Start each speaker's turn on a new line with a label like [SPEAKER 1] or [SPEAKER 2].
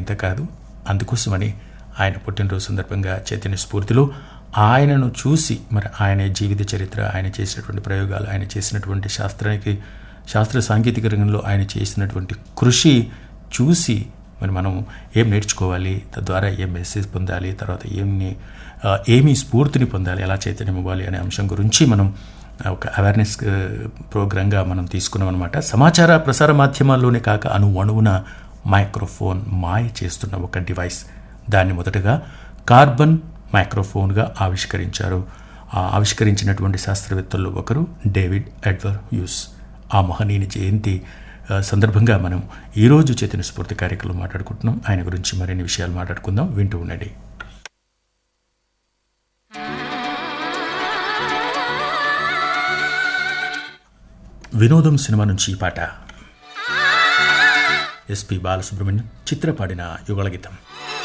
[SPEAKER 1] ఇంత కాదు అందుకోసమని ఆయన పుట్టినరోజు సందర్భంగా చైతన్య స్ఫూర్తిలో ఆయనను చూసి మరి ఆయన జీవిత చరిత్ర ఆయన చేసినటువంటి ప్రయోగాలు ఆయన చేసినటువంటి శాస్త్రానికి శాస్త్ర సాంకేతిక రంగంలో ఆయన చేసినటువంటి కృషి చూసి మరి మనం ఏం నేర్చుకోవాలి తద్వారా ఏం మెసేజ్ పొందాలి తర్వాత ఏమి ఆ, ఏమి స్ఫూర్తిని పొందాలి ఎలా చైతన్యం ఇవ్వాలి అనే అంశం గురించి మనం ఆ, ఒక అవేర్నెస్ ఆ, ప్రోగ్రాంగా మనం తీసుకున్నాం అనమాట సమాచార ప్రసార మాధ్యమాల్లోనే కాక అణు అణువున మైక్రోఫోన్ మాయ చేస్తున్న ఒక డివైస్ దాన్ని మొదటగా కార్బన్ మైక్రోఫోన్గా ఆవిష్కరించారు ఆ ఆవిష్కరించినటువంటి శాస్త్రవేత్తల్లో ఒకరు డేవిడ్ ఎడ్వర్ హ్యూస్ ఆ మహనీయుని జయంతి ఆ, సందర్భంగా మనం ఈరోజు చైతన్య స్ఫూర్తి కార్యక్రమం మాట్లాడుకుంటున్నాం ఆయన గురించి మరిన్ని విషయాలు మాట్లాడుకుందాం వింటూ ఉండండి వినోదం సినిమా నుంచి ఈ పాట ఎస్పి బాలసుబ్రహ్మణ్యం చిత్ర పాడిన యుగళ గీతం